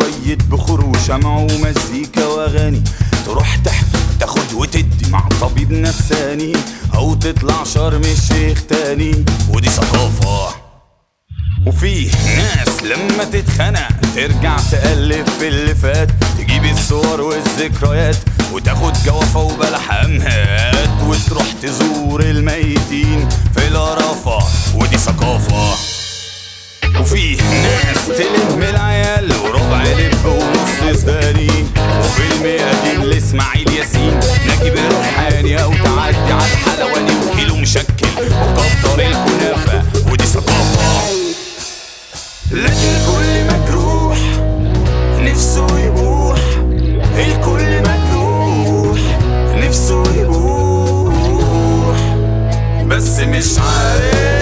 شوية بخور وشمع ومزيكا واغاني تروح تحت تاخد وتدي مع طبيب نفساني او تطلع شرم الشيخ تاني ودي ثقافة وفي ناس لما تتخنق ترجع تقلب في اللي فات تجيب الصور والذكريات وتاخد جوافة وبلح أمهات وتروح تزور الميتين في القرافة ودي ثقافة وفي ناس تلم العيال وربع لب ونص سداني وفيلم قديم لاسماعيل ياسين نجيب الريحاني او تعدي على الحلواني وكيلو مشكل وكفطر الكنافه ودي ثقافه لكن الكل مجروح نفسه يبوح الكل مجروح نفسه يبوح بس مش عارف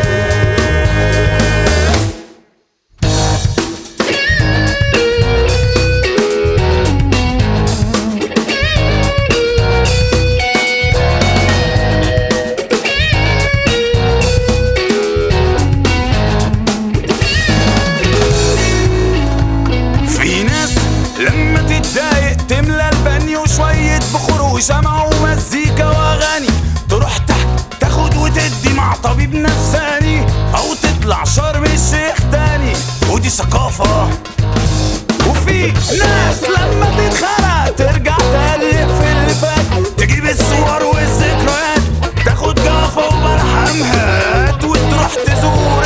في ناس لما تتضايق تملى البانيو شوية بخور وشمع ومزيكا واغاني تروح تحت تاخد وتدي مع طبيب نفساني او تطلع شرم الشيخ تاني ودي ثقافة وفي ناس لما تتخرق ترجع تقلب في اللي فات تجيب الصور والذكريات تاخد جافة ومرحمهات وتروح تزور